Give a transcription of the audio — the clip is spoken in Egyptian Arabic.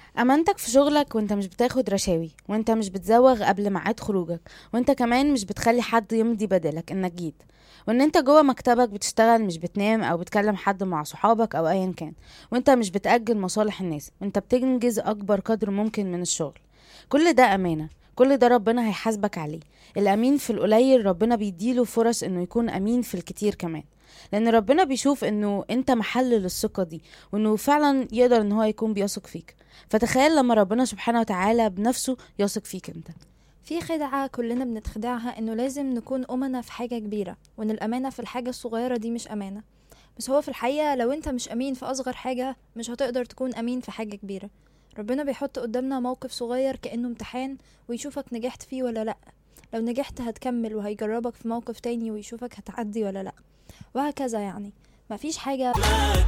امانتك في شغلك وانت مش بتاخد رشاوي وانت مش بتزوغ قبل ميعاد خروجك وانت كمان مش بتخلي حد يمضي بدلك انك جيت وان انت جوه مكتبك بتشتغل مش بتنام او بتكلم حد مع صحابك او ايا كان وانت مش بتأجل مصالح الناس وانت بتنجز اكبر قدر ممكن من الشغل كل ده امانة كل ده ربنا هيحاسبك عليه الامين في القليل ربنا بيديله فرص انه يكون امين في الكتير كمان لان ربنا بيشوف انه انت محل للثقة دي وانه فعلا يقدر ان هو يكون بيثق فيك فتخيل لما ربنا سبحانه وتعالى بنفسه يثق فيك انت في خدعة كلنا بنتخدعها إنه لازم نكون أمنا في حاجة كبيرة وإن الأمانة في الحاجة الصغيرة دي مش أمانة بس هو في الحقيقة لو أنت مش أمين في أصغر حاجة مش هتقدر تكون أمين في حاجة كبيرة ربنا بيحط قدامنا موقف صغير كأنه امتحان ويشوفك نجحت فيه ولا لأ لو نجحت هتكمل وهيجربك في موقف تاني ويشوفك هتعدي ولا لأ وهكذا يعني مفيش حاجة